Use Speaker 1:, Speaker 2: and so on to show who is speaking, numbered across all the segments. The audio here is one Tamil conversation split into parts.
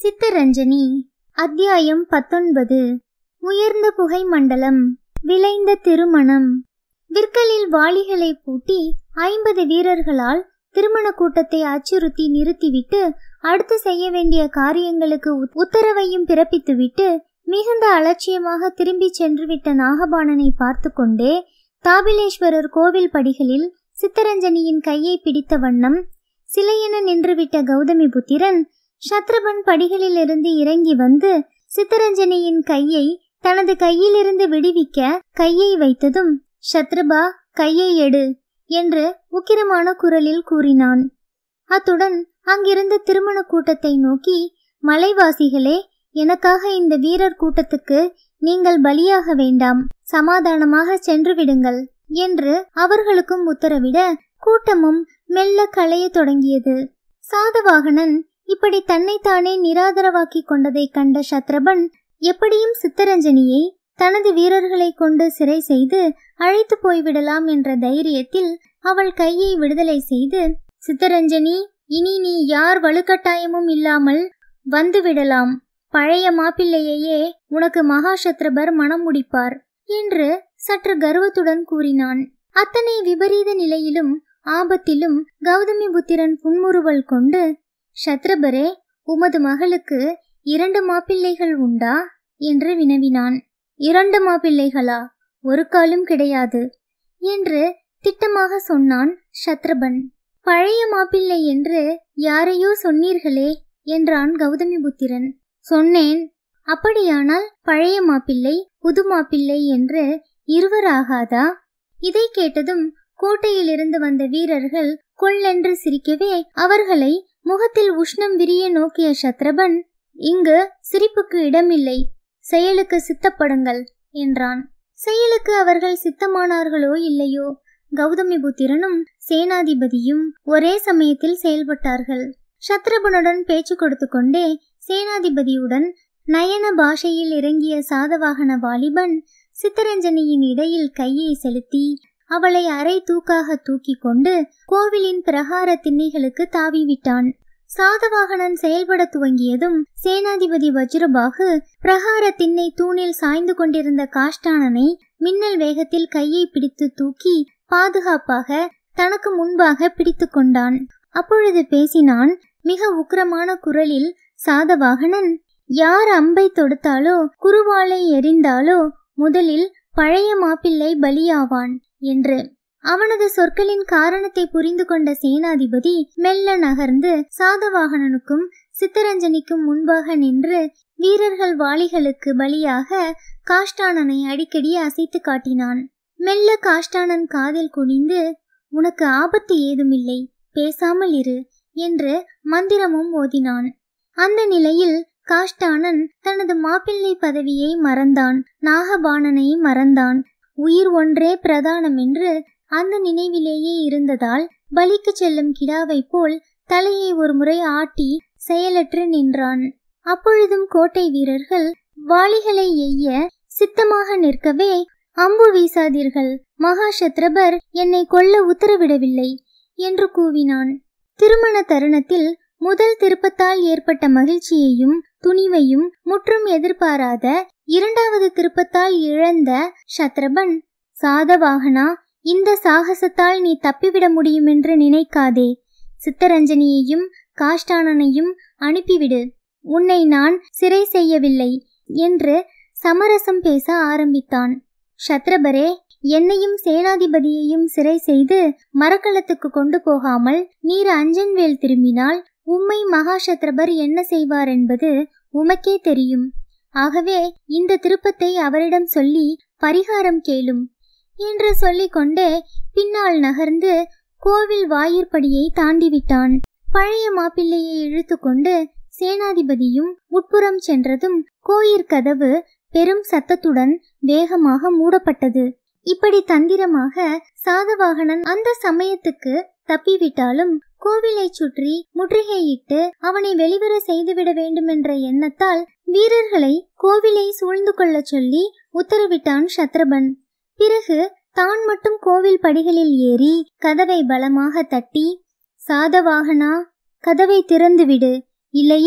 Speaker 1: சித்தரஞ்சனி அத்தியாயம் பத்தொன்பது உயர்ந்த புகை மண்டலம் விளைந்த திருமணம் விற்களில் வாளிகளை பூட்டி ஐம்பது வீரர்களால் திருமண கூட்டத்தை அச்சுறுத்தி நிறுத்திவிட்டு அடுத்து செய்ய வேண்டிய காரியங்களுக்கு உத்- உத்தரவையும் பிறப்பித்துவிட்டு மிகுந்த அலட்சியமாக திரும்பிச் சென்றுவிட்ட நாகபாணனை பார்த்து கொண்டே தாபிலேஸ்வரர் கோவில் படிகளில் சித்தரஞ்சனியின் கையை பிடித்த வண்ணம் சிலையென நின்றுவிட்ட கௌதமி புத்திரன் சத்ரபன் படிகளிலிருந்து இறங்கி வந்து சித்தரஞ்சனியின் கையை தனது கையிலிருந்து விடுவிக்க கையை வைத்ததும் சத்ருபா கையை எடு என்று உக்கிரமான குரலில் கூறினான் அத்துடன் அங்கிருந்த திருமண கூட்டத்தை நோக்கி மலைவாசிகளே எனக்காக இந்த வீரர் கூட்டத்துக்கு நீங்கள் பலியாக வேண்டாம் சமாதானமாக சென்று விடுங்கள் என்று அவர்களுக்கும் உத்தரவிட கூட்டமும் மெல்ல களையத் தொடங்கியது சாதவாகனன் இப்படி தன்னைத்தானே நிராதரவாக்கிக் கொண்டதைக் கண்ட சத்ரபன் எப்படியும் சித்தரஞ்சனியை தனது வீரர்களை கொண்டு சிறை செய்து அழைத்து போய்விடலாம் என்ற தைரியத்தில் அவள் கையை விடுதலை செய்து சித்தரஞ்சனி இனி நீ யார் வலுக்கட்டாயமும் இல்லாமல் வந்து விடலாம் பழைய மாப்பிள்ளையையே உனக்கு மகாசத்ரபர் மனம் முடிப்பார் என்று சற்று கர்வத்துடன் கூறினான் அத்தனை விபரீத நிலையிலும் ஆபத்திலும் கௌதமி புத்திரன் புன்முறுவல் கொண்டு சத்ரபரே உமது மகளுக்கு இரண்டு மாப்பிள்ளைகள் உண்டா என்று வினவினான் இரண்டு மாப்பிள்ளைகளா ஒரு காலும் கிடையாது என்று திட்டமாக சொன்னான் சத்ரபன் பழைய மாப்பிள்ளை என்று யாரையோ சொன்னீர்களே என்றான் கௌதமி புத்திரன் சொன்னேன் அப்படியானால் பழைய மாப்பிள்ளை புது மாப்பிள்ளை என்று இருவர் ஆகாதா இதை கேட்டதும் கோட்டையிலிருந்து வந்த வீரர்கள் கொள்ளென்று சிரிக்கவே அவர்களை முகத்தில் உஷ்ணம் விரிய நோக்கிய சத்ரபன் இங்கு சிரிப்புக்கு இடமில்லை செயலுக்கு சித்தப்படுங்கள் என்றான் செயலுக்கு அவர்கள் சித்தமானார்களோ இல்லையோ கௌதமி புத்திரனும் சேனாதிபதியும் ஒரே சமயத்தில் செயல்பட்டார்கள் சத்ரபனுடன் பேச்சு கொடுத்து கொண்டே சேனாதிபதியுடன் நயன பாஷையில் இறங்கிய சாதவாகன வாலிபன் சித்தரஞ்சனியின் இடையில் கையை செலுத்தி அவளை அரை தூக்காக தூக்கி கொண்டு கோவிலின் பிரகார திண்ணைகளுக்கு தாவிவிட்டான் சாதவாகனன் செயல்பட துவங்கியதும் சேனாதிபதி வஜ்ரபாகு பிரகார திண்ணை தூணில் சாய்ந்து கொண்டிருந்த காஷ்டானனை மின்னல் வேகத்தில் கையை பிடித்து தூக்கி பாதுகாப்பாக தனக்கு முன்பாக பிடித்து கொண்டான் அப்பொழுது பேசினான் மிக உக்கிரமான குரலில் சாதவாகனன் யார் அம்பை தொடுத்தாலோ குருவாளை எறிந்தாலோ முதலில் பழைய மாப்பிள்ளை பலியாவான் என்று அவனது சொற்களின் காரணத்தை புரிந்து கொண்ட சேனாதிபதி மெல்ல நகர்ந்து சாதவாகனனுக்கும் சித்தரஞ்சனிக்கும் முன்பாக நின்று வீரர்கள் வாளிகளுக்கு பலியாக காஷ்டானனை அடிக்கடி அசைத்து காட்டினான் மெல்ல காஷ்டானன் காதில் குனிந்து உனக்கு ஆபத்து ஏதுமில்லை பேசாமல் இரு என்று மந்திரமும் ஓதினான் அந்த நிலையில் காஷ்டானன் தனது மாப்பிள்ளை பதவியை மறந்தான் நாகபாணனை மறந்தான் உயிர் ஒன்றே பிரதானம் என்று அந்த நினைவிலேயே இருந்ததால் பலிக்கு செல்லும் கிடாவைப் போல் தலையை ஒருமுறை ஆட்டி செயலற்று நின்றான் அப்பொழுதும் கோட்டை வீரர்கள் வாளிகளை எய்ய சித்தமாக நிற்கவே அம்பு வீசாதீர்கள் மகாசத்ரபர் என்னை கொல்ல உத்தரவிடவில்லை என்று கூவினான் திருமண தருணத்தில் முதல் திருப்பத்தால் ஏற்பட்ட மகிழ்ச்சியையும் துணிவையும் முற்றும் எதிர்பாராத இரண்டாவது திருப்பத்தால் இழந்த சத்ரபன் சாதவாகனா இந்த சாகசத்தால் நீ தப்பிவிட முடியுமென்று நினைக்காதே சித்தரஞ்சனியையும் காஷ்டானனையும் அனுப்பிவிடு உன்னை நான் சிறை செய்யவில்லை என்று சமரசம் பேச ஆரம்பித்தான் சத்ரபரே என்னையும் சேனாதிபதியையும் சிறை செய்து மரக்கலத்துக்கு கொண்டு போகாமல் நீர் அஞ்சன்வேல் திரும்பினால் உம்மை மகாசத்ரபர் என்ன செய்வார் என்பது உமக்கே தெரியும் ஆகவே இந்த திருப்பத்தை அவரிடம் சொல்லி பரிகாரம் கேளும் என்று சொல்லிக்கொண்டே பின்னால் நகர்ந்து கோவில் வாயிற்படியை தாண்டிவிட்டான் பழைய மாப்பிள்ளையை இழுத்துக்கொண்டு சேனாதிபதியும் உட்புறம் சென்றதும் கோயிற் கதவு பெரும் சத்தத்துடன் வேகமாக மூடப்பட்டது இப்படி தந்திரமாக சாதவாகனன் அந்த சமயத்துக்கு தப்பிவிட்டாலும் கோவிலைச் சுற்றி முற்றுகையிட்டு அவனை வெளிவர செய்துவிட வேண்டுமென்ற எண்ணத்தால் வீரர்களை கோவிலை சூழ்ந்து கொள்ளச் சொல்லி உத்தரவிட்டான் சத்ரபன் பிறகு தான் மட்டும் கோவில் படிகளில் ஏறி கதவை பலமாக தட்டி சாதவாகனா கதவை திறந்துவிடு இல்லையேல்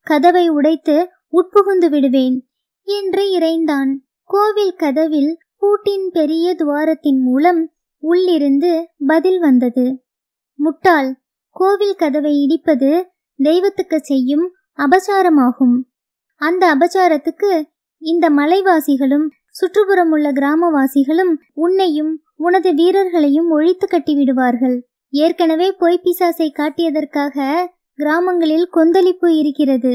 Speaker 1: கதவை உடைத்து உட்புகுந்து விடுவேன் என்று இறைந்தான் கோவில் கதவில் பூட்டின் பெரிய துவாரத்தின் மூலம் உள்ளிருந்து பதில் வந்தது முட்டாள் கோவில் கதவை இடிப்பது தெய்வத்துக்கு செய்யும் அபசாரமாகும் அந்த அபசாரத்துக்கு இந்த மலைவாசிகளும் சுற்றுப்புறம் உள்ள கிராமவாசிகளும் உன்னையும் உனது வீரர்களையும் ஒழித்து கட்டிவிடுவார்கள் ஏற்கனவே பொய்ப்பிசாசை காட்டியதற்காக கிராமங்களில் கொந்தளிப்பு இருக்கிறது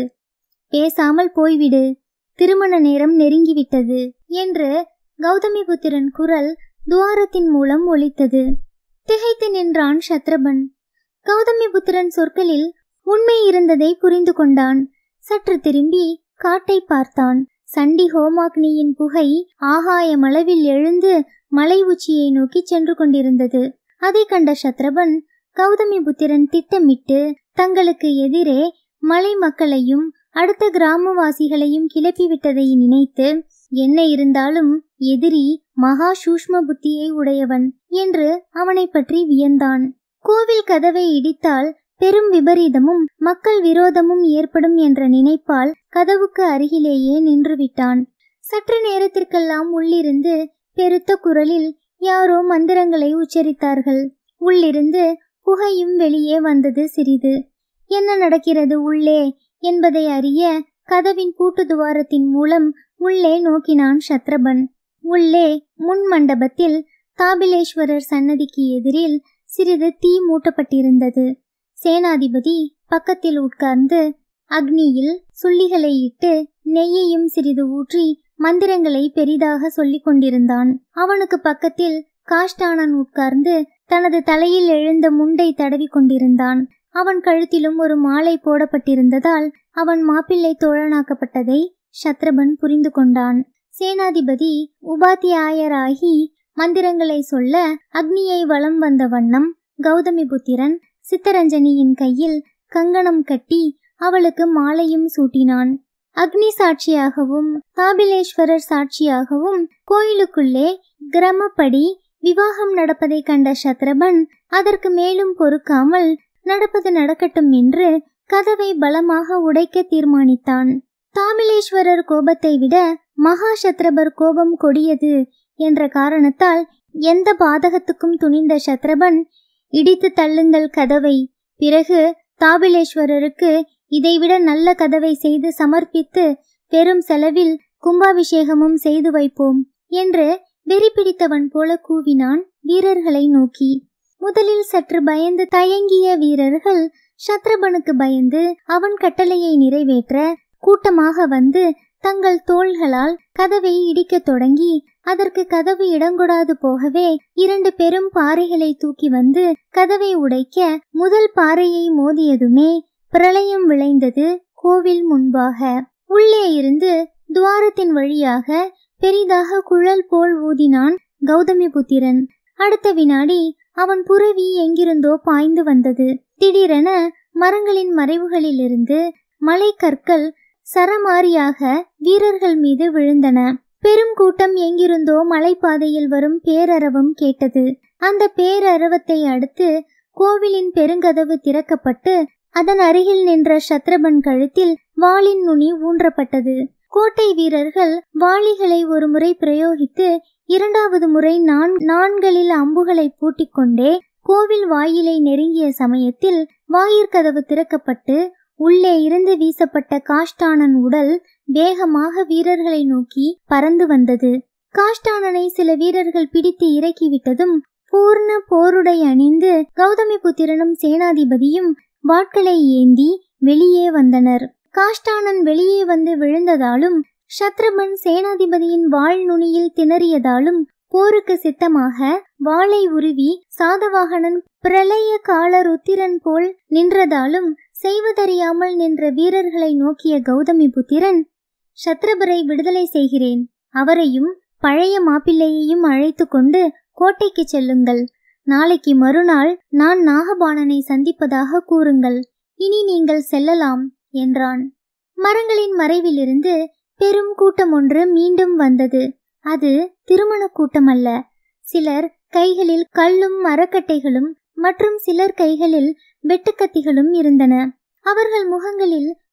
Speaker 1: பேசாமல் போய்விடு திருமண நேரம் நெருங்கிவிட்டது என்று கௌதமிபுத்திரன் குரல் துவாரத்தின் மூலம் ஒலித்தது திகைத்து நின்றான் சத்ரபன் கௌதமிபுத்திரன் சொற்களில் உண்மை இருந்ததை புரிந்து கொண்டான் சற்று திரும்பி காட்டை பார்த்தான் சண்டி ஹோமாக்னியின் புகை ஆகாயமளவில் எழுந்து மலை உச்சியை நோக்கி சென்று கொண்டிருந்தது அதை கண்ட சத்ரபன் கௌதமிபுத்திரன் திட்டமிட்டு தங்களுக்கு எதிரே மலை மக்களையும் அடுத்த கிராமவாசிகளையும் கிளப்பிவிட்டதை நினைத்து என்ன இருந்தாலும் எதிரி மகா சூஷ்ம புத்தியை உடையவன் என்று அவனை பற்றி வியந்தான் கோவில் கதவை இடித்தால் பெரும் விபரீதமும் மக்கள் விரோதமும் ஏற்படும் என்ற நினைப்பால் கதவுக்கு அருகிலேயே நின்றுவிட்டான் சற்று நேரத்திற்கெல்லாம் உள்ளிருந்து பெருத்த குரலில் யாரோ மந்திரங்களை உச்சரித்தார்கள் உள்ளிருந்து புகையும் வெளியே வந்தது சிறிது என்ன நடக்கிறது உள்ளே என்பதை அறிய கதவின் பூட்டு துவாரத்தின் மூலம் உள்ளே நோக்கினான் சத்ரபன் உள்ளே முன் மண்டபத்தில் தாபிலேஸ்வரர் சன்னதிக்கு எதிரில் சிறிது தீ மூட்டப்பட்டிருந்தது சேனாதிபதி பக்கத்தில் உட்கார்ந்து அக்னியில் சுள்ளிகளை இட்டு நெய்யையும் சிறிது ஊற்றி மந்திரங்களை பெரிதாக சொல்லிக் கொண்டிருந்தான் அவனுக்கு பக்கத்தில் காஷ்டானன் உட்கார்ந்து தனது தலையில் எழுந்த முண்டை தடவி கொண்டிருந்தான் அவன் கழுத்திலும் ஒரு மாலை போடப்பட்டிருந்ததால் அவன் மாப்பிள்ளை தோழனாக்கப்பட்டதை சத்ரபன் புரிந்து கொண்டான் சேனாதிபதி உபாத்தியாயராகி மந்திரங்களை சொல்ல அக்னியை வலம் வந்த வண்ணம் கௌதமிபுத்திரன் சித்தரஞ்சனியின் கையில் கங்கணம் கட்டி அவளுக்கு மாலையும் சூட்டினான் அக்னி சாட்சியாகவும் காபிலேஸ்வரர் சாட்சியாகவும் கோயிலுக்குள்ளே கிரமப்படி விவாகம் நடப்பதை கண்ட சத்ரபன் அதற்கு மேலும் பொறுக்காமல் நடப்பது நடக்கட்டும் என்று கதவை பலமாக உடைக்க தீர்மானித்தான் தாமிலேஸ்வரர் கோபத்தை விட மகா சத்ரபர் கோபம் கொடியது என்ற காரணத்தால் எந்த பாதகத்துக்கும் துணிந்த சத்ரபன் இடித்து தள்ளுங்கள் கதவை பிறகு தாபிலேஸ்வரருக்கு இதைவிட நல்ல கதவை செய்து சமர்ப்பித்து பெரும் செலவில் கும்பாபிஷேகமும் செய்து வைப்போம் என்று வெறி பிடித்தவன் போல கூவினான் வீரர்களை நோக்கி முதலில் சற்று பயந்து தயங்கிய வீரர்கள் சத்ரபனுக்கு பயந்து அவன் கட்டளையை நிறைவேற்ற கூட்டமாக வந்து தங்கள் தோள்களால் கதவை இடிக்கத் தொடங்கி அதற்கு கதவு இடங்கொடாது போகவே இரண்டு பெரும் பாறைகளை தூக்கி வந்து கதவை உடைக்க முதல் பாறையை மோதியதுமே பிரளயம் விளைந்தது கோவில் முன்பாக உள்ளே இருந்து துவாரத்தின் வழியாக பெரிதாக குழல் போல் ஊதினான் கௌதமிபுத்திரன் அடுத்த வினாடி அவன் புறவி எங்கிருந்தோ பாய்ந்து வந்தது திடீரென மரங்களின் மறைவுகளிலிருந்து மலைக்கற்கள் சரமாரியாக வீரர்கள் மீது விழுந்தன பெரும் கூட்டம் எங்கிருந்தோ மலைப்பாதையில் வரும் பேரரவம் கேட்டது அந்த பேரரவத்தை அடுத்து கோவிலின் பெருங்கதவு திறக்கப்பட்டு அதன் அருகில் நின்ற சத்ரபன் கழுத்தில் வாளின் நுனி ஊன்றப்பட்டது கோட்டை வீரர்கள் வாளிகளை ஒரு முறை பிரயோகித்து இரண்டாவது முறை நான் நான்களில் அம்புகளை பூட்டிக்கொண்டே கோவில் வாயிலை நெருங்கிய சமயத்தில் வாயிற்கதவு திறக்கப்பட்டு உள்ளே இருந்து வீசப்பட்ட காஷ்டானன் உடல் வேகமாக வீரர்களை நோக்கி பறந்து வந்தது காஷ்டானனை சில வீரர்கள் பிடித்து இறக்கிவிட்டதும் பூர்ண போருடை அணிந்து கௌதமிபுத்திரனும் சேனாதிபதியும் வாட்களை ஏந்தி வெளியே வந்தனர் காஷ்டானன் வெளியே வந்து விழுந்ததாலும் சத்ரபன் சேனாதிபதியின் வாள் நுனியில் திணறியதாலும் போருக்கு சித்தமாக வாளை உருவி சாதவாகனன் பிரளய கால ருத்திரன் போல் நின்றதாலும் செய்வதறியாமல் நின்ற வீரர்களை நோக்கிய கௌதமி புத்திரன் சத்ரபரை விடுதலை செய்கிறேன் அவரையும் பழைய மாப்பிள்ளையையும் அழைத்து கொண்டு கோட்டைக்கு செல்லுங்கள் நாளைக்கு மறுநாள் நான் நாகபாணனை சந்திப்பதாக கூறுங்கள் இனி நீங்கள் செல்லலாம் என்றான் மரங்களின் மறைவிலிருந்து பெரும் கூட்டம் ஒன்று மீண்டும் வந்தது அது திருமண கூட்டம் அல்ல சிலர் கைகளில் கல்லும் மரக்கட்டைகளும் மற்றும் சிலர் கைகளில் வெட்டுக்கத்திகளும் இருந்தன அவர்கள் முகங்களில்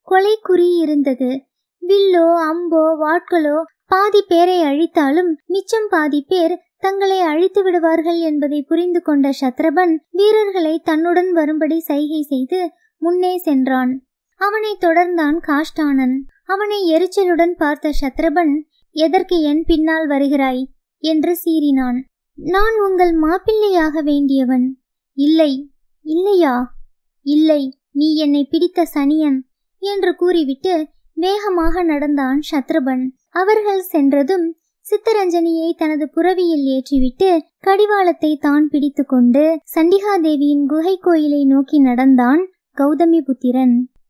Speaker 1: கொலை குறி இருந்தது வில்லோ அம்போ வாட்களோ பாதி பேரை அழித்தாலும் மிச்சம் பாதி பேர் தங்களை அழித்து விடுவார்கள் என்பதை புரிந்து கொண்ட சத்ரபன் வீரர்களை தன்னுடன் வரும்படி சைகை செய்து முன்னே சென்றான் அவனை தொடர்ந்தான் காஷ்டானன் அவனை எரிச்சலுடன் பார்த்த சத்ரபன் எதற்கு என் பின்னால் வருகிறாய் என்று சீறினான் நான் உங்கள் மாப்பிள்ளையாக வேண்டியவன் இல்லை இல்லையா இல்லை நீ என்னை பிடித்த சனியன் என்று கூறிவிட்டு வேகமாக நடந்தான் சத்ருபன் அவர்கள் சென்றதும் சித்தரஞ்சனியை தனது புறவியில் ஏற்றிவிட்டு கடிவாளத்தை தான் பிடித்துக்கொண்டு சண்டிகாதேவியின் குகை கோயிலை நோக்கி நடந்தான் கௌதமி புத்திரன்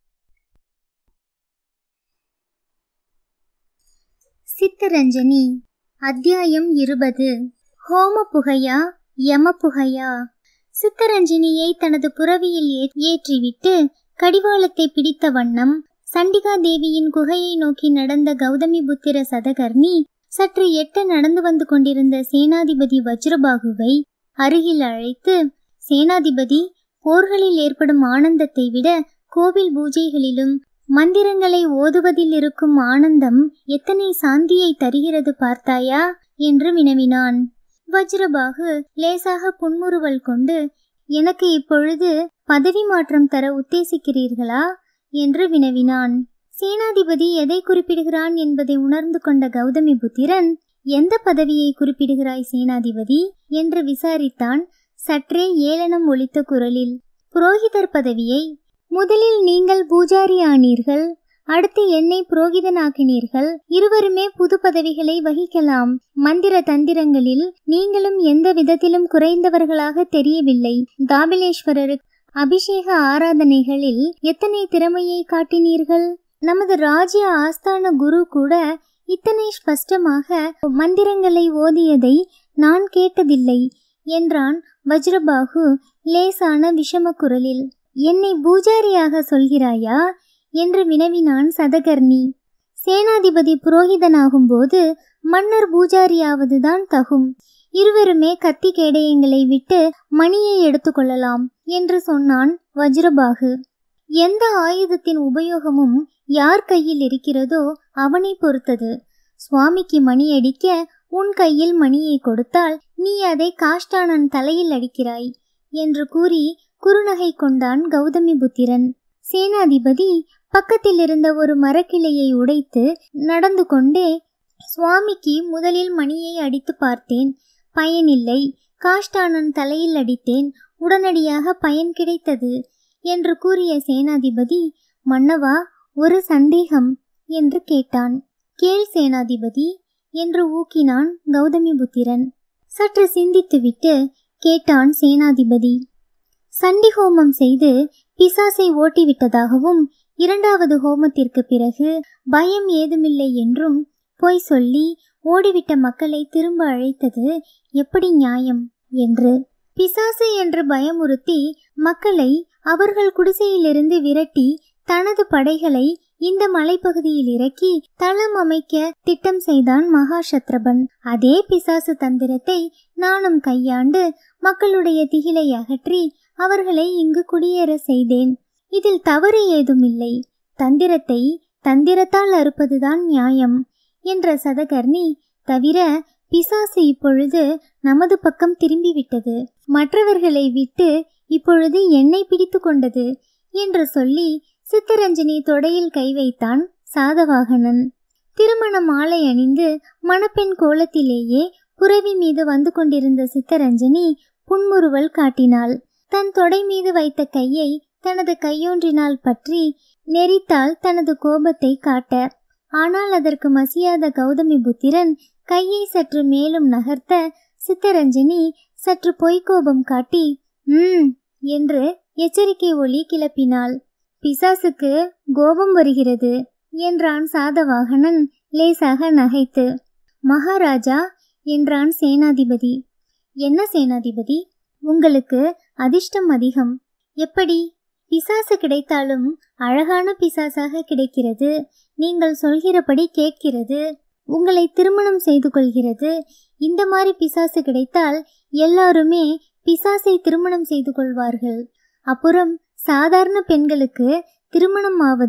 Speaker 1: சித்தரஞ்சனி அத்தியாயம் இருபது ஹோம புகையா யம புகையா சித்தரஞ்சனியை தனது புறவியில் ஏற்றிவிட்டு கடிவாளத்தை பிடித்த வண்ணம் சண்டிகா தேவியின் குகையை நோக்கி நடந்த கௌதமி புத்திர சதகர்ணி சற்று எட்ட நடந்து வந்து கொண்டிருந்த சேனாதிபதி வஜ்ரபாகுவை அருகில் அழைத்து சேனாதிபதி போர்களில் ஏற்படும் ஆனந்தத்தை விட கோவில் பூஜைகளிலும் மந்திரங்களை ஓதுவதில் இருக்கும் ஆனந்தம் எத்தனை சாந்தியை தருகிறது பார்த்தாயா என்று வினவினான் வஜ்ரபாகு லேசாக புன்முறுவல் கொண்டு எனக்கு இப்பொழுது பதவி மாற்றம் தர உத்தேசிக்கிறீர்களா என்று வினவினான் சேனாதிபதி எதை குறிப்பிடுகிறான் என்பதை உணர்ந்து கொண்ட கௌதமி புத்திரன் எந்த பதவியை குறிப்பிடுகிறாய் சேனாதிபதி என்று விசாரித்தான் சற்றே ஏளனம் ஒலித்த குரலில் புரோகிதர் பதவியை முதலில் நீங்கள் பூஜாரி ஆனீர்கள் அடுத்து என்னை புரோகிதனாக்கினீர்கள் இருவருமே புது பதவிகளை வகிக்கலாம் மந்திர தந்திரங்களில் நீங்களும் எந்த விதத்திலும் குறைந்தவர்களாக தெரியவில்லை தாபிலேஸ்வரருக்கு அபிஷேக ஆராதனைகளில் எத்தனை திறமையை காட்டினீர்கள் நமது ராஜ்ய ஆஸ்தான குரு கூட இத்தனை ஸ்பஷ்டமாக மந்திரங்களை ஓதியதை நான் கேட்டதில்லை என்றான் வஜ்ரபாகு லேசான விஷம குரலில் என்னை பூஜாரியாக சொல்கிறாயா என்று வினவினான் சதகர்ணி சேனாதிபதி புரோகிதனாகும்போது மன்னர் பூஜாரியாவதுதான் தகும் இருவருமே கத்தி கேடயங்களை விட்டு மணியை எடுத்துக்கொள்ளலாம் என்று சொன்னான் வஜ்ரபாகு எந்த ஆயுதத்தின் உபயோகமும் யார் கையில் இருக்கிறதோ அவனை பொறுத்தது சுவாமிக்கு மணி அடிக்க உன் கையில் மணியை கொடுத்தால் நீ அதை காஷ்டானன் தலையில் அடிக்கிறாய் என்று கூறி குறுநகை கொண்டான் கௌதமி புத்திரன் சேனாதிபதி பக்கத்தில் இருந்த ஒரு மரக்கிளையை உடைத்து நடந்து கொண்டே சுவாமிக்கு முதலில் மணியை அடித்து பார்த்தேன் பயனில்லை காஷ்டானன் தலையில் அடித்தேன் உடனடியாக பயன் கிடைத்தது என்று கூறிய சேனாதிபதி மன்னவா ஒரு சந்தேகம் என்று கேட்டான் கேள் சேனாதிபதி என்று ஊக்கினான் கௌதமி புத்திரன் சற்று சிந்தித்துவிட்டு கேட்டான் சேனாதிபதி சண்டி ஹோமம் செய்து பிசாசை ஓட்டிவிட்டதாகவும் இரண்டாவது ஹோமத்திற்கு பிறகு பயம் ஏதுமில்லை என்றும் பொய் சொல்லி ஓடிவிட்ட மக்களை திரும்ப அழைத்தது எப்படி நியாயம் என்று பிசாசு என்று பயமுறுத்தி மக்களை அவர்கள் குடிசையிலிருந்து விரட்டி தனது படைகளை இந்த மலைப்பகுதியில் இறக்கி தளம் அமைக்க திட்டம் செய்தான் மகாசத்ரபன் அதே பிசாசு தந்திரத்தை நானும் கையாண்டு மக்களுடைய திகிலை அகற்றி அவர்களை இங்கு குடியேற செய்தேன் இதில் தவறு ஏதுமில்லை தந்திரத்தை தந்திரத்தால் அறுப்பதுதான் நியாயம் என்ற சதகர்ணி தவிர பிசாசு இப்பொழுது நமது பக்கம் திரும்பிவிட்டது மற்றவர்களை விட்டு இப்பொழுது என்னை பிடித்து கொண்டது என்று சொல்லி சித்தரஞ்சனி தொடையில் கை வைத்தான் சாதவாகனன் திருமண மாலை அணிந்து மணப்பெண் கோலத்திலேயே புறவி மீது வந்து கொண்டிருந்த சித்தரஞ்சனி புன்முறுவல் காட்டினாள் தன் தொடை மீது வைத்த கையை தனது கையொன்றினால் பற்றி நெறித்தால் தனது கோபத்தை காட்ட ஆனால் அதற்கு மசியாத கௌதமி புத்திரன் கையை சற்று மேலும் நகர்த்த சித்தரஞ்சனி சற்று பொய்க்கோபம் காட்டி ம் என்று எச்சரிக்கை ஒலி கிளப்பினாள் பிசாசுக்கு கோபம் வருகிறது என்றான் சாதவாகனன் லேசாக நகைத்து மகாராஜா என்றான் சேனாதிபதி என்ன சேனாதிபதி உங்களுக்கு அதிர்ஷ்டம் அதிகம் எப்படி பிசாசு கிடைத்தாலும் அழகான பிசாசாக கிடைக்கிறது நீங்கள் சொல்கிறபடி கேட்கிறது உங்களை திருமணம் செய்து கொள்கிறது இந்த மாதிரி பிசாசு கிடைத்தால் எல்லாருமே பிசாசை திருமணம் செய்து கொள்வார்கள் அப்புறம் சாதாரண பெண்களுக்கு திருமணம் ஆவது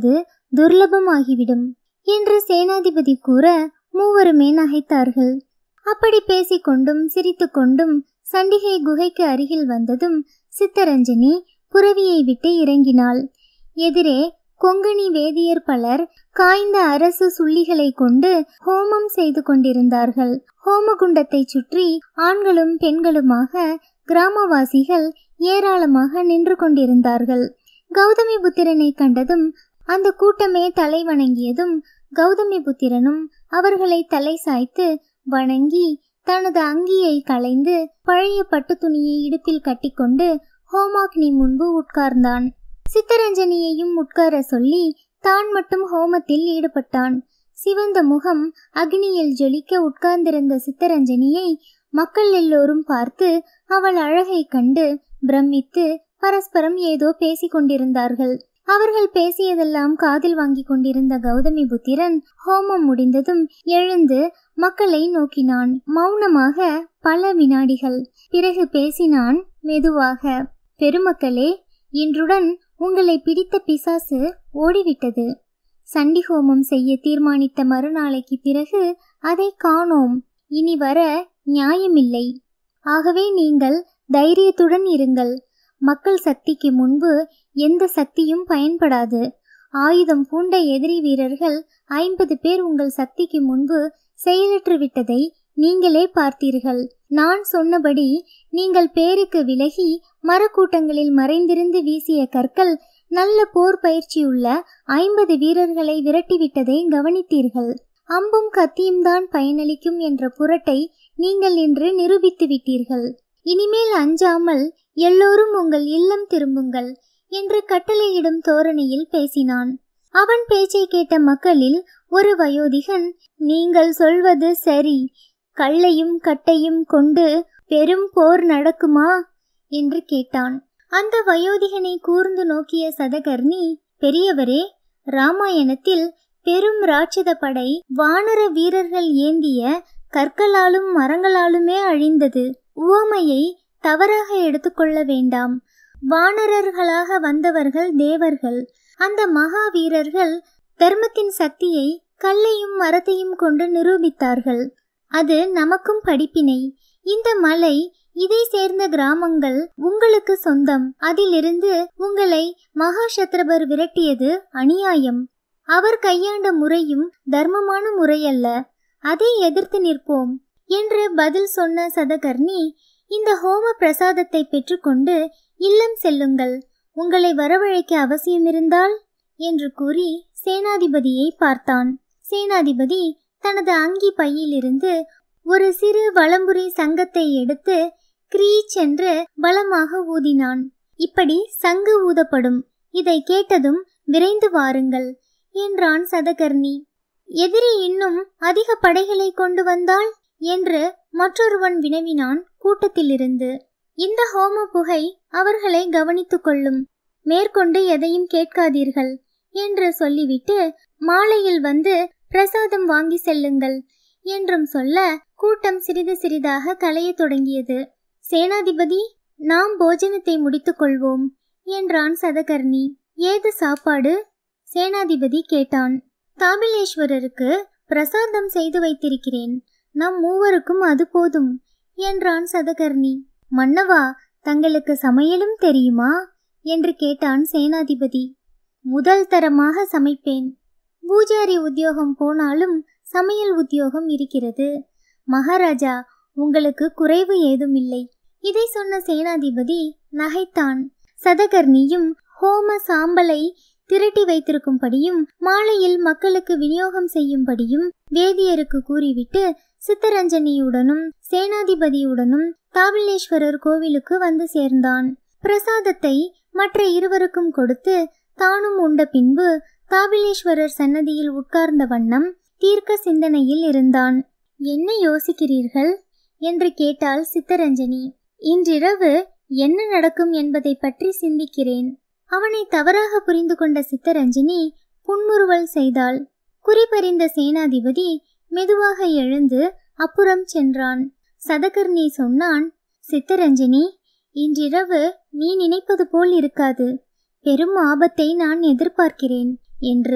Speaker 1: துர்லபமாகிவிடும் என்று சேனாதிபதி கூற மூவருமே நகைத்தார்கள் அப்படி பேசிக்கொண்டும் சிரித்துக்கொண்டும் சண்டிகை குகைக்கு அருகில் வந்ததும் சித்தரஞ்சனி புறவியை விட்டு இறங்கினாள் எதிரே கொங்கணி வேதியர் பலர் காய்ந்த அரசு சுள்ளிகளை கொண்டு ஹோமம் செய்து கொண்டிருந்தார்கள் ஹோமகுண்டத்தை சுற்றி ஆண்களும் பெண்களுமாக கிராமவாசிகள் ஏராளமாக நின்று கொண்டிருந்தார்கள் கௌதமி புத்திரனை கண்டதும் அந்த கூட்டமே தலை வணங்கியதும் கௌதமி புத்திரனும் அவர்களை தலை சாய்த்து வணங்கி தனது அங்கியை களைந்து பழைய பட்டு துணியை இடுப்பில் கட்டிக்கொண்டு ஹோமாக்னி முன்பு உட்கார்ந்தான் சித்தரஞ்சனியையும் உட்கார சொல்லி தான் மட்டும் ஹோமத்தில் ஈடுபட்டான் சிவந்த முகம் அக்னியில் ஜொலிக்க உட்கார்ந்திருந்த சித்தரஞ்சனியை மக்கள் எல்லோரும் பார்த்து அவள் அழகை கண்டு பிரமித்து பரஸ்பரம் ஏதோ பேசிக் கொண்டிருந்தார்கள் அவர்கள் பேசியதெல்லாம் காதில் வாங்கி கொண்டிருந்த கௌதமி புத்திரன் ஹோமம் முடிந்ததும் எழுந்து மக்களை நோக்கினான் மௌனமாக பல வினாடிகள் பிறகு பேசினான் மெதுவாக பெருமக்களே இன்றுடன் உங்களை பிடித்த பிசாசு ஓடிவிட்டது சண்டி ஹோமம் செய்ய தீர்மானித்த மறுநாளைக்கு பிறகு அதை காணோம் இனி வர நியாயமில்லை ஆகவே நீங்கள் தைரியத்துடன் இருங்கள் மக்கள் சக்திக்கு முன்பு எந்த சக்தியும் பயன்படாது ஆயுதம் பூண்ட எதிரி வீரர்கள் ஐம்பது பேர் உங்கள் சக்திக்கு முன்பு செயலற்று விட்டதை நீங்களே பார்த்தீர்கள் நான் சொன்னபடி நீங்கள் பேருக்கு விலகி மரக்கூட்டங்களில் மறைந்திருந்து வீசிய கற்கள் நல்ல போர் பயிற்சியுள்ள ஐம்பது வீரர்களை விரட்டிவிட்டதை கவனித்தீர்கள் அம்பும் கத்தியும் தான் பயனளிக்கும் என்ற புரட்டை நீங்கள் இன்று நிரூபித்து விட்டீர்கள் இனிமேல் அஞ்சாமல் எல்லோரும் உங்கள் இல்லம் திரும்புங்கள் என்று கட்டளையிடும் தோரணையில் பேசினான் அவன் பேச்சை கேட்ட மக்களில் ஒரு வயோதிகன் நீங்கள் சொல்வது சரி கல்லையும் கட்டையும் கொண்டு பெரும் போர் நடக்குமா என்று கேட்டான் அந்த வயோதிகனை கூர்ந்து நோக்கிய சதகர்ணி பெரியவரே ராமாயணத்தில் பெரும் ராட்சத படை வானர வீரர்கள் ஏந்திய கற்களாலும் மரங்களாலுமே அழிந்தது உவமையை தவறாக எடுத்துக்கொள்ள வேண்டாம் வானரர்களாக வந்தவர்கள் தேவர்கள் அந்த மகா வீரர்கள் தர்மத்தின் சக்தியை கல்லையும் மரத்தையும் கொண்டு நிரூபித்தார்கள் அது நமக்கும் படிப்பினை இந்த மலை இதை சேர்ந்த கிராமங்கள் உங்களுக்கு சொந்தம் அதிலிருந்து உங்களை மகா சத்ரபர் விரட்டியது அநியாயம் அவர் கையாண்ட முறையும் தர்மமான முறையல்ல அதை எதிர்த்து நிற்போம் என்று பதில் சொன்ன சதகர்ணி இந்த ஹோம பிரசாதத்தை பெற்றுக்கொண்டு இல்லம் செல்லுங்கள் உங்களை வரவழைக்க அவசியமிருந்தால் என்று கூறி சேனாதிபதியை பார்த்தான் சேனாதிபதி தனது அங்கி பையிலிருந்து ஒரு சிறு வலம்புரி சங்கத்தை எடுத்து கிரீச் என்று பலமாக ஊதினான் இப்படி சங்கு ஊதப்படும் இதை கேட்டதும் விரைந்து வாருங்கள் என்றான் சதகர்ணி எதிரி இன்னும் அதிக படைகளை கொண்டு வந்தால் என்று மற்றொருவன் வினவினான் கூட்டத்திலிருந்து இந்த ஹோம புகை அவர்களை கவனித்துக் கொள்ளும் மேற்கொண்டு எதையும் கேட்காதீர்கள் என்று சொல்லிவிட்டு மாலையில் வந்து பிரசாதம் வாங்கி செல்லுங்கள் என்றும் சொல்ல கூட்டம் சிறிது சிறிதாக கலையத் தொடங்கியது சேனாதிபதி நாம் போஜனத்தை முடித்துக் கொள்வோம் என்றான் சதகர்ணி ஏது சாப்பாடு சேனாதிபதி கேட்டான் தாபிலேஸ்வரருக்கு பிரசாதம் செய்து வைத்திருக்கிறேன் நம் மூவருக்கும் அது போதும் என்றான் சதகர்ணி மன்னவா தங்களுக்கு சமையலும் தெரியுமா என்று கேட்டான் சேனாதிபதி முதல் தரமாக சமைப்பேன் பூஜாரி உத்தியோகம் போனாலும் சமையல் உத்தியோகம் இருக்கிறது மகாராஜா உங்களுக்கு குறைவு ஏதும் இல்லை இதை சொன்ன சேனாதிபதி நகைத்தான் சதகர்ணியும் ஹோம சாம்பலை திரட்டி வைத்திருக்கும்படியும் மாலையில் மக்களுக்கு விநியோகம் செய்யும்படியும் வேதியருக்கு கூறிவிட்டு சித்தரஞ்சனியுடனும் சேனாதிபதியுடனும் தாபிலேஸ்வரர் கோவிலுக்கு வந்து சேர்ந்தான் பிரசாதத்தை மற்ற இருவருக்கும் கொடுத்து தானும் உண்ட பின்பு தாபிலேஸ்வரர் சன்னதியில் உட்கார்ந்த வண்ணம் தீர்க்க சிந்தனையில் இருந்தான் என்ன யோசிக்கிறீர்கள் என்று கேட்டாள் சித்தரஞ்சனி இன்றிரவு என்ன நடக்கும் என்பதை பற்றி சிந்திக்கிறேன் அவனை தவறாக புரிந்து கொண்ட சித்தரஞ்சனி புன்முறுவல் செய்தாள் குறிப்பறிந்த சேனாதிபதி மெதுவாக எழுந்து அப்புறம் சென்றான் சதகர்ணி சொன்னான் சித்தரஞ்சனி இன்றிரவு நீ நினைப்பது போல் இருக்காது பெரும் ஆபத்தை நான் எதிர்பார்க்கிறேன் என்று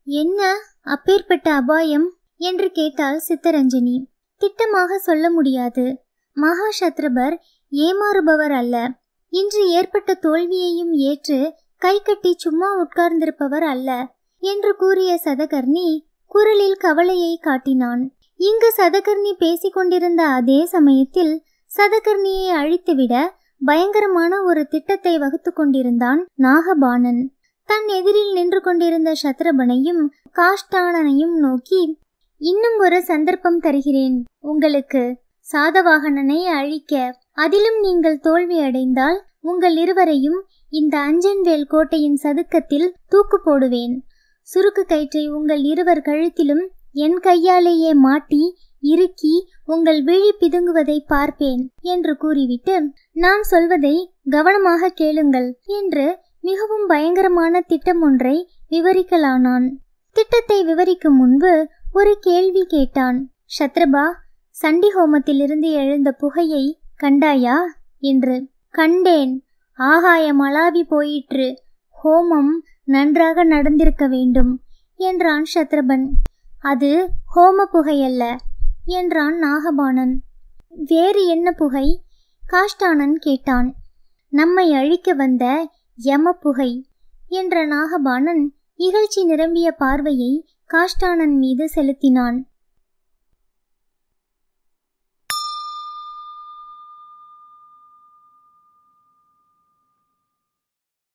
Speaker 1: என்ன அப்பேற்பட்ட அபாயம் என்று கேட்டாள் சித்தரஞ்சனி திட்டமாக சொல்ல முடியாது மகா சத்ரபர் ஏமாறுபவர் அல்ல இன்று ஏற்பட்ட தோல்வியையும் ஏற்று கை கட்டி சும்மா உட்கார்ந்திருப்பவர் அல்ல என்று கூறிய சதகர்ணி குரலில் கவலையை காட்டினான் இங்கு சதகர்ணி பேசிக் கொண்டிருந்த அதே சமயத்தில் சதகர்ணியை அழித்துவிட பயங்கரமான ஒரு திட்டத்தை வகுத்து கொண்டிருந்தான் நாகபாணன் தன் எதிரில் நின்று கொண்டிருந்த சத்ரபனையும் காஷ்டானனையும் நோக்கி இன்னும் ஒரு சந்தர்ப்பம் தருகிறேன் உங்களுக்கு சாதவாகனனை அழிக்க அதிலும் நீங்கள் தோல்வி அடைந்தால் உங்கள் இருவரையும் இந்த அஞ்சன்வேல் கோட்டையின் சதுக்கத்தில் தூக்கு போடுவேன் சுருக்கு கயிற்றை உங்கள் இருவர் கழுத்திலும் என் கையாலேயே மாட்டி இறுக்கி உங்கள் விழி பிதுங்குவதை பார்ப்பேன் என்று கூறிவிட்டு நான் சொல்வதை கவனமாக கேளுங்கள் என்று மிகவும் பயங்கரமான திட்டம் ஒன்றை விவரிக்கலானான் திட்டத்தை விவரிக்கும் முன்பு ஒரு கேள்வி கேட்டான் சத்ரபா சண்டி ஹோமத்திலிருந்து எழுந்த புகையை கண்டாயா என்று கண்டேன் ஆகாயம் அளாவி போயிற்று ஹோமம் நன்றாக நடந்திருக்க வேண்டும் என்றான் சத்ரபன் அது ஹோம புகையல்ல என்றான் நாகபாணன் வேறு என்ன புகை காஷ்டானன் கேட்டான் நம்மை அழிக்க வந்த யம புகை என்ற நாகபாணன் இகழ்ச்சி நிரம்பிய பார்வையை காஷ்டானன் மீது செலுத்தினான்